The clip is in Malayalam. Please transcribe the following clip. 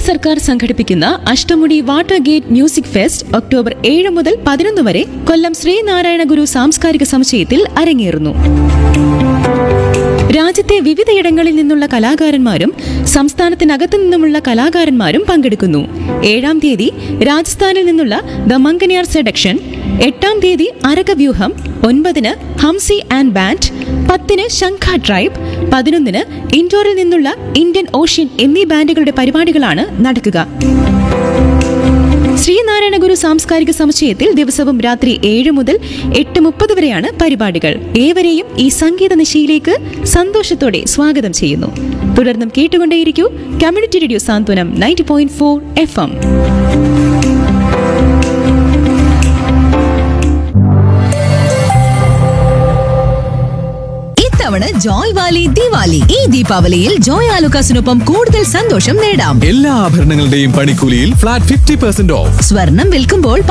സർക്കാർ സംഘടിപ്പിക്കുന്ന Ashtamudi water gate music fest October ഏഴ് മുതൽ പതിനൊന്ന് വരെ കൊല്ലം ശ്രീനാരായണ ഗുരു സാംസ്കാരിക സമുച്ചയത്തിൽ അരങ്ങേറുന്നു രാജ്യത്തെ വിവിധയിടങ്ങളിൽ നിന്നുള്ള കലാകാരന്മാരും സംസ്ഥാനത്തിനകത്തു നിന്നുമുള്ള കലാകാരന്മാരും പങ്കെടുക്കുന്നു ഏഴാം തീയതി രാജസ്ഥാനിൽ നിന്നുള്ള ദ മംഗനിയാർ സെഡക്ഷൻ എട്ടാം തീയതി അരകവ്യൂഹം ഒൻപതിന് ഹംസി ആൻഡ് ബാൻഡ് പത്തിന് ശംഖ ട്രൈബ് പതിനൊന്നിന് ഇൻഡോറിൽ നിന്നുള്ള ഇന്ത്യൻ ഓഷ്യൻ എന്നീ ബാൻഡുകളുടെ പരിപാടികളാണ് നടക്കുക ശ്രീനാരായണ ഗുരു സാംസ്കാരിക സമുച്ചയത്തിൽ ദിവസവും രാത്രി ഏഴ് മുതൽ എട്ട് മുപ്പത് വരെയാണ് പരിപാടികൾ ഏവരെയും ഈ സംഗീത നിശയിലേക്ക് സന്തോഷത്തോടെ സ്വാഗതം ചെയ്യുന്നു തുടർന്നും കേട്ടുകൊണ്ടേയിരിക്കൂ community radio Santhwanam ninety point four F M ഇത്തവണ ജോയ് വാലി ദിവാലി ഈ ദീപാവലിയിൽ ജോയ് ആലുക്കാസിനൊപ്പം കൂടുതൽ സന്തോഷം നേടാം എല്ലാ ആഭരണങ്ങളുടെയും പണിക്കൂലിയിൽ ഫ്ലാറ്റ് ഫിഫ്റ്റി പെർസെന്റ് ഓഫ് സ്വർണം വിൽക്കുമ്പോൾ